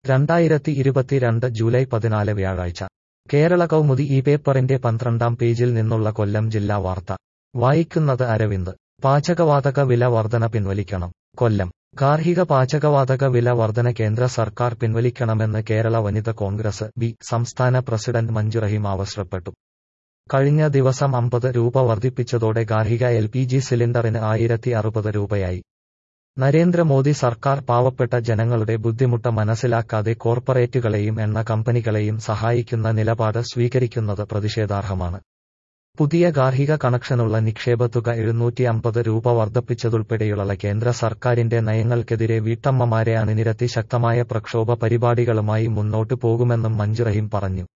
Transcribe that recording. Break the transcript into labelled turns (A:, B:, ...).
A: രണ്ടായിരത്തി ഇരുപത്തിരണ്ട് ജൂലൈ പതിനാല് വ്യാഴാഴ്ച കേരള കൗമുദി ഈ പേപ്പറിന്റെ പന്ത്രണ്ടാം പേജിൽ നിന്നുള്ള കൊല്ലം ജില്ലാ വാർത്ത വായിക്കുന്നത് അരവിന്ദ് പാചകവാതക വില വർധന പിൻവലിക്കണം കൊല്ലം ഗാർഹിക പാചകവാതക വില വർധന കേന്ദ്ര സർക്കാർ പിൻവലിക്കണമെന്ന് കേരള വനിത കോൺഗ്രസ് ബി സംസ്ഥാന പ്രസിഡന്റ് മഞ്ജു റഹീം ആവശ്യപ്പെട്ടു കഴിഞ്ഞ ദിവസം അമ്പത് രൂപ വർദ്ധിപ്പിച്ചതോടെ ഗാർഹിക എൽ പി ജി സിലിണ്ടറിന് ആയിരത്തി അറുപത് രൂപയായി നരേന്ദ്രമോദി സർക്കാർ പാവപ്പെട്ട ജനങ്ങളുടെ ബുദ്ധിമുട്ട് മനസ്സിലാക്കാതെ കോർപ്പറേറ്റുകളെയും എണ്ണ കമ്പനികളെയും സഹായിക്കുന്ന നിലപാട് സ്വീകരിക്കുന്നത് പ്രതിഷേധാർഹമാണ് പുതിയ ഗാർഹിക കണക്ഷനുള്ള നിക്ഷേപത്തുക എഴുന്നൂറ്റി അമ്പത് രൂപ വർദ്ധിപ്പിച്ചതുൾപ്പെടെയുള്ള കേന്ദ്ര സർക്കാരിന്റെ നയങ്ങൾക്കെതിരെ വീട്ടമ്മമാരെ അണിനിരത്തി ശക്തമായ പ്രക്ഷോഭ പരിപാടികളുമായി മുന്നോട്ടു പോകുമെന്നും മഞ്ജു റഹീം പറഞ്ഞു